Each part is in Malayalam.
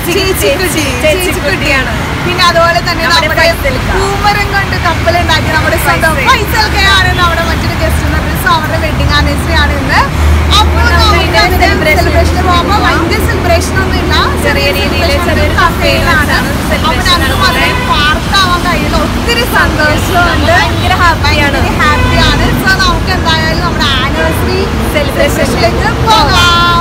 ചേച്ചിക്കുട്ടി ചേച്ചിക്കുട്ടിയാണ് പിന്നെ അതുപോലെ തന്നെ നമ്മുടെ നമ്മുടെ ഫൈസൽക്ക. പൂമരം കൊണ്ട് കപ്പലുണ്ടാക്കി നമ്മുടെ സ്വന്തം ഫൈസൽക്കയാണ് നമ്മുടെ മറ്റൊരു ഗസ്റ്റ് എന്ന് പറയുന്നത് സോ അവരുടെ വെഡിങ് ആനിവേഴ്സറി ആണ് ഇന്ന് അപ്പോൾ നമുക്ക് നമുക്ക് celebration സെലിബ്രേഷൻ പോകുമ്പോൾ ഭയങ്കര സെലിബ്രേഷൻ ഒന്നും ഇല്ല ചെറിയ രീതിയിൽ ചെറിയൊരു കഫേയിലാണ് celebration അപ്പൊ ഞങ്ങൾക്ക് മാത്രമേ പാർക്കാവാൻ കഴിയുള്ളൂ ഒത്തിരി സന്തോഷമുണ്ട് ഭയങ്കര ഹാപ്പിയാണ് ഹാപ്പിയാണ് സോ നമുക്ക് എന്തായാലും നമ്മുടെ ആനിവേഴ്സറി സെലിബ്രേഷനിലേക്ക് പോകാം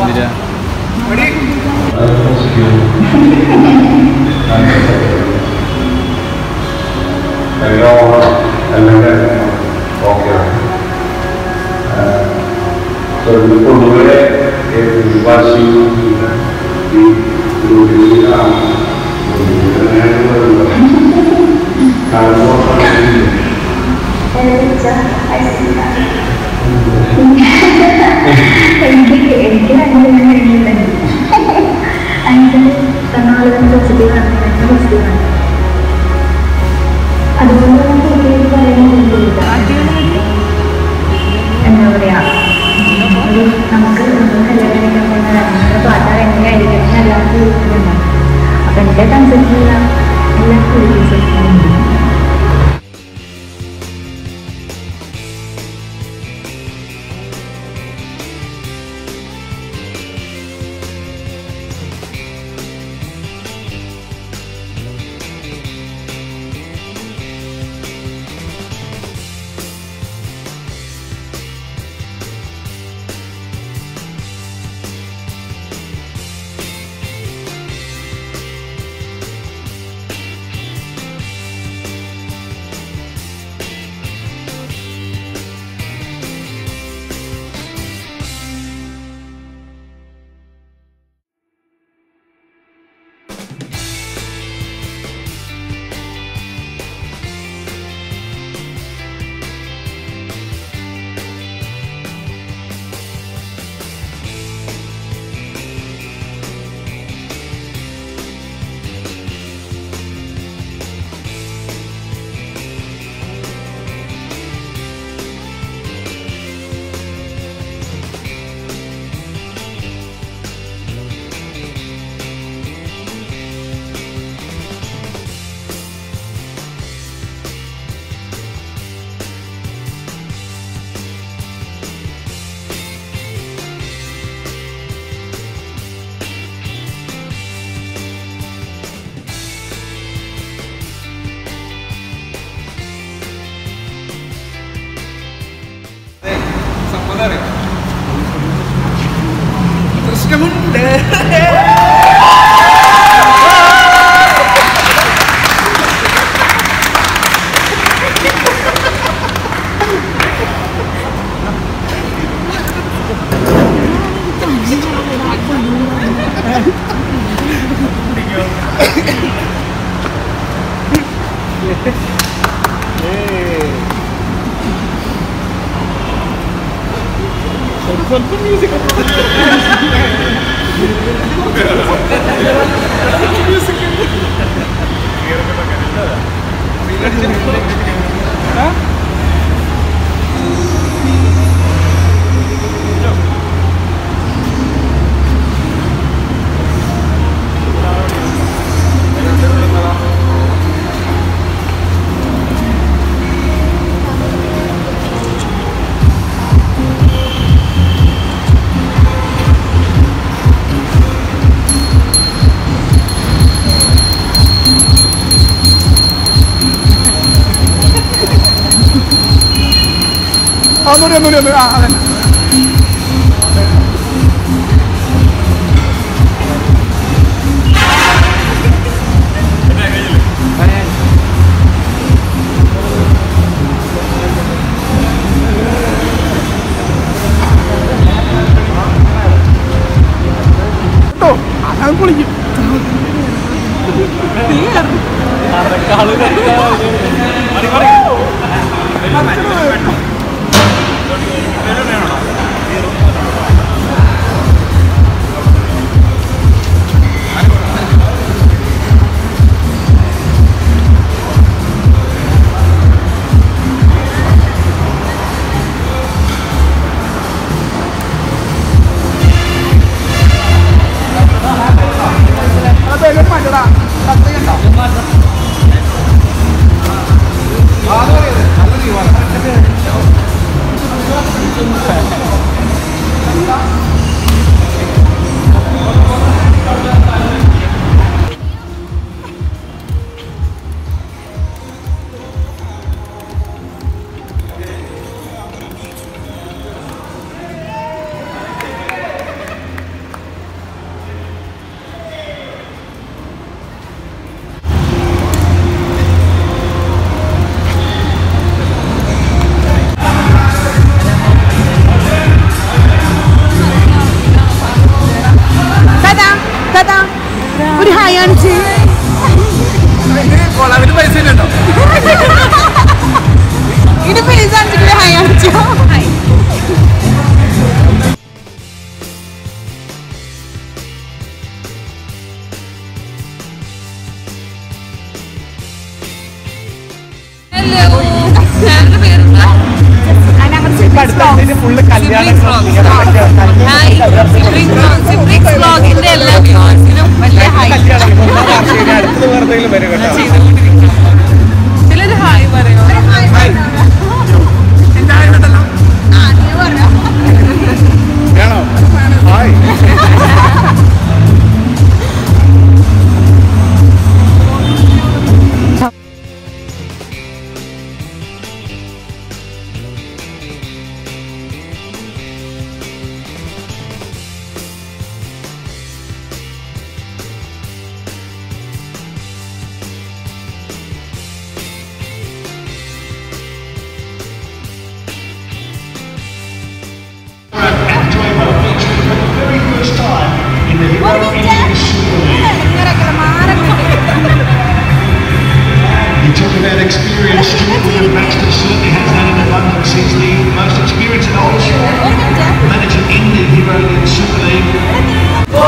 എന്തിനാ എല്ലാം എല്ലാം കാര്യങ്ങളും ഓക്കെയാണ് പൊതുവെ വാശി ഈ ഗ്രൂപ്പിലാണ് എനിക്ക് എനിക്ക് രണ്ടുപേരും കഴിഞ്ഞിട്ടുണ്ട് അതിന് തന്നാളുകൾ പോസിറ്റീവാണ് രണ്ട് പോസിറ്റീവാണ് അതുകൊണ്ട് നമുക്ക് ഒരിക്കലും പറയാൻ പറ്റില്ല എന്താ പറയാ ഒരു നമുക്ക് നമ്മൾ കല്യാണം കഴിക്കാൻ പോകുന്ന നമ്മുടെ പാർട്ട്ണർ എങ്ങനെയായിരിക്കും എന്ന് എല്ലാവർക്കും ചോദിച്ചിട്ടുണ്ടാവും അപ്പൊ എൻ്റെ കൺസെപ്റ്റിലുള്ള എല്ലാ ക്വാളിറ്റീസും ഒന്നുകൂടി ഒന്നുകൂടി ഒന്ന് ആ അതന്നെ കേട്ടോ അങ്ങനെ പൊളിക്കും അതെ മാറ്റടാ കത്തിക്കണ്ട ആ ഹലോ ഞാനൊരു പേരെന്താ full siblings vlogs hi siblings vlog siblings വ്ളോഗിന്റെ എല്ലാ വ്യൂവേഴ്സിനും വലിയ ഹായ് അടുത്തത് വെറുതെ വരും കേട്ടോ ചെയ്തുകൊണ്ടിരിക്കുക ഇതിലൊരു ഹായ് പറയോ എന്തായാലും വേണോ hi You talk about experience, Stuart William Baxter certainly has that in abundance. He's the most experienced and oldest manager in the Hero League Super League.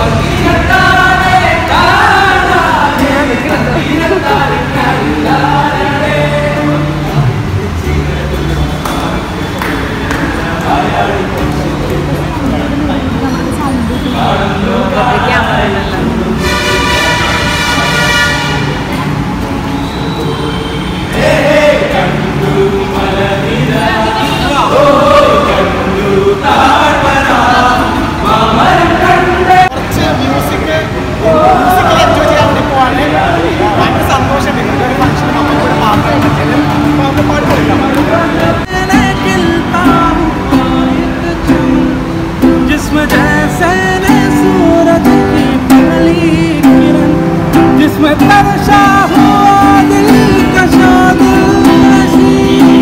Music മ്യൂസിക്കിൽ എൻജോയ് ചെയ്യാൻ വേണ്ടി പോവാണ് ഭയങ്കര സന്തോഷം ഇങ്ങനത്തെ ഒരു ഫംഗ്ഷൻ നമുക്ക് കൂടെ മാത്രമേ പറ്റില്ല അപ്പോൾ നമുക്ക് പാട്ട് കളിക്കാം जिसमें जैसे ने सूरज की पहली किरण जिसमें तरशा हुआ दिल कशा दिलनशी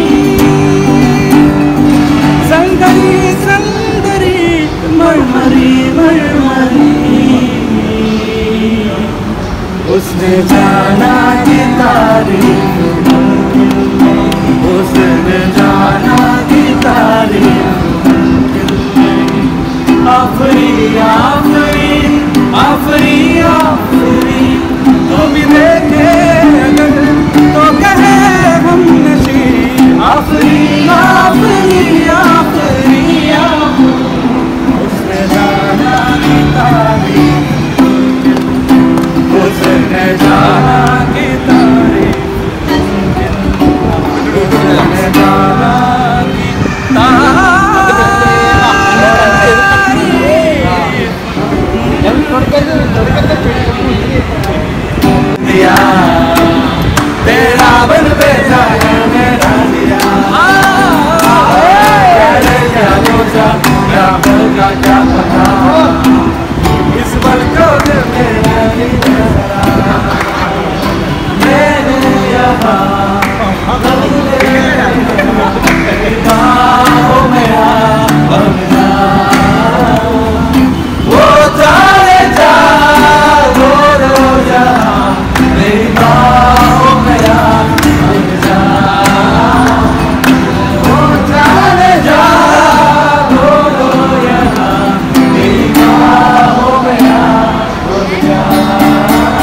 संगरी संदरी मरमरी मरमरी उसने जाना कि तारीफ उसने जाना कि तारीफ आफरी आफरी आफरी आफरी तो भी देखे अगर तो कहे हम नशी आफरी आफरी आफरी आफरी उसने जाना की तारीफ उसने जाना की तारीफ उसने जाना की दिया तेरा बन पे जाया मेरा दिया पहले क्या सोचा क्या होगा क्या पता इस पल को दिल मेरा नहीं नजरा मैंने यहाँ बाहों में आ बंदा वो जाने जा रो रो जा मेरी बाहों में आ बंदा वो जाने जा रो रो यहाँ मेरी बाहों में आ बंदा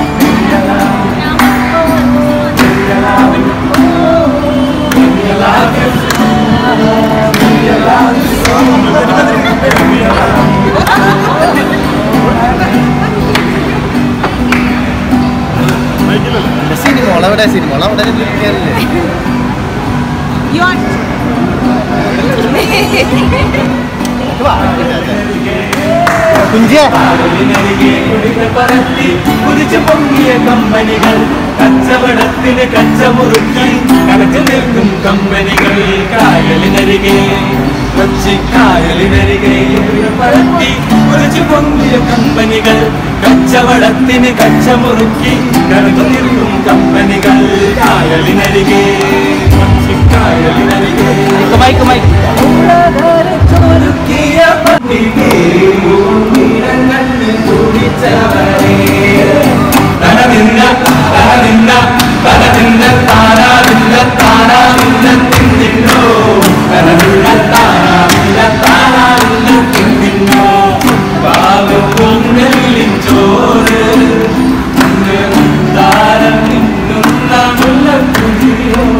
സിനിമോൾ അവിടെ സിനിമോൾ അവിടെ ഇരിക്കാറില്ലേ You want കുഞ്ചിയ പരത്തി കുതിച്ചു പൊങ്ങിയ കമ്പനികൾ കച്ചവടത്തിന് കച്ചമുറുക്കി കണക്ക് നിൽക്കും കമ്പനികൾ കായലിനരികെ കൊച്ചി കായലിനരികെ പരത്തി കുതിച്ചു പൊങ്ങിയ കമ്പനികൾ കച്ചവടത്തിന് കച്ചമുറുക്കി കണക്ക് നിൽക്കും കമ്പനികൾ കായലിനരികെ കൊച്ചി കായലിനരികെ മൈക്ക് മൈക്ക് ചൊരുക്കിയ പട്ടികേ ഭൂമിയിടങ്ങളിൽ തുടിച്ചവരേ തന നിന്ന തന നിന്ന തന നിന്ന താനാ നിന്ന താനാ നിന്ന തിന്നിന്നോ തന നിന്ന താനാ നിന്ന താനാ നിന്ന തിന്നിന്നോ പാവ പൊങ്ങലിൻ ചോറ് താരം നിന്നുന്ന മുല്ലപ്പുതിയോ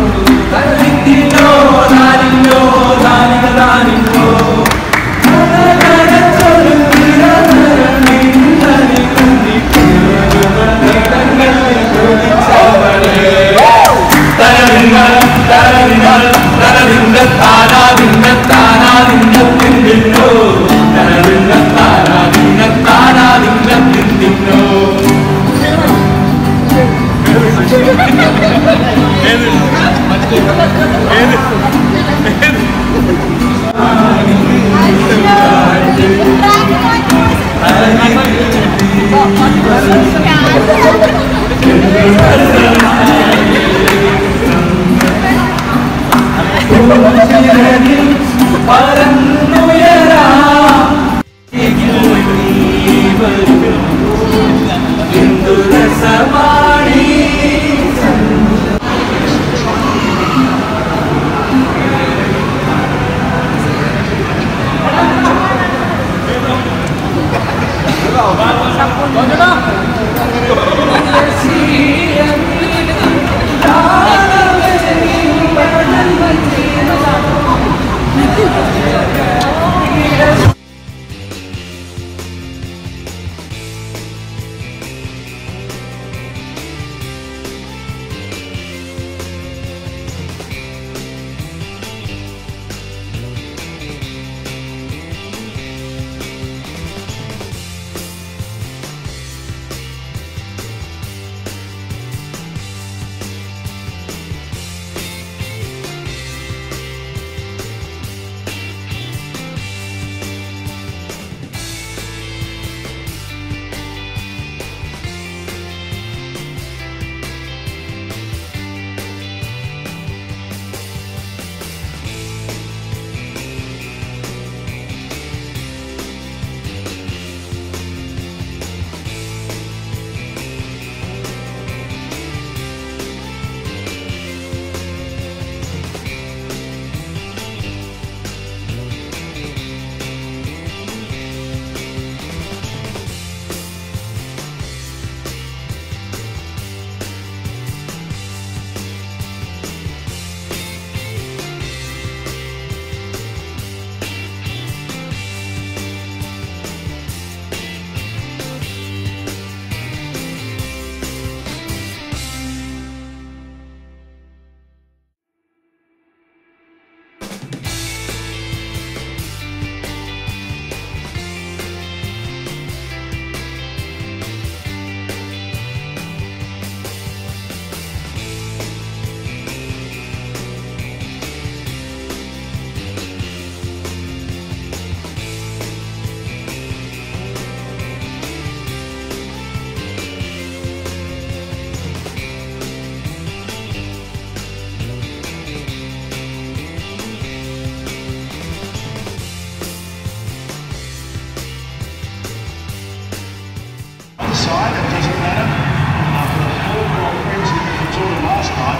side, it doesn't matter. After the four Grand Prix in the Tour last night,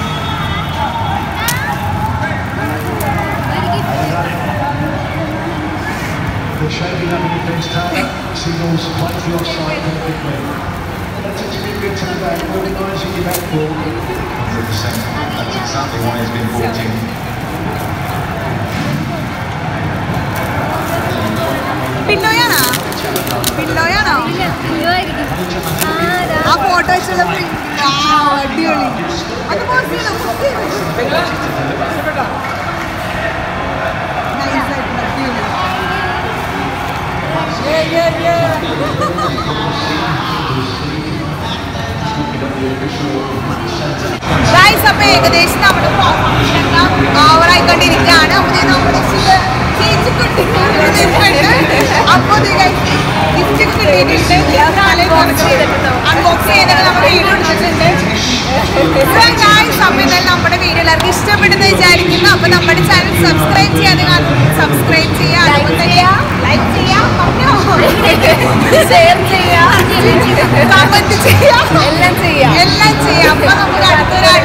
they're shaping up against Taylor. Signals play for the offside perfectly. That's experience of the day, organising your back ball. 100%. That's exactly why he's been brought in. പിന്നോയാണോ പിന്നോയാണോ ആ ഫോട്ടോ വെച്ചുള്ള print. ആ, അടിപൊളി അത് post ചെയ്യണം, post ചെയ്യണം. Nice ആയിട്ടുണ്ട്, അടിപൊളി. Yeah, yeah, yeah. Guys, അപ്പൊ ഏകദേശം നമ്മുടെ ഓവറായിക്കൊണ്ടിരിക്കുകയാണ് അപ്പൊ നമ്മുടെ ചേച്ചി കുട്ടികളുണ്ട് അപ്പൊ ഗിഫ്റ്റ് കിട്ടിയിട്ടുണ്ട് അൺബോക്സ് ചെയ്തിട്ട് നമ്മൾ വീഡിയോ എടുത്തിട്ടുണ്ട് ഗായ്സ് അപ്പൊ എന്തായാലും നമ്മുടെ വീഡിയോ എല്ലാവർക്കും ഇഷ്ടപ്പെടുന്ന വിചാരിക്കുന്നു അപ്പൊ നമ്മുടെ ചാനൽ സബ്സ്ക്രൈബ് ചെയ്യാതെ സബ്സ്ക്രൈബ് ചെയ്യുക അതുപോലെ തന്നെ ലൈക്ക് ചെയ്യാം ഷെയർ ചെയ്യാം കമന്റ് ചെയ്യാം എല്ലാം ചെയ്യാം എല്ലാം ചെയ്യാം അപ്പൊ നമുക്ക് അടുത്തൊരു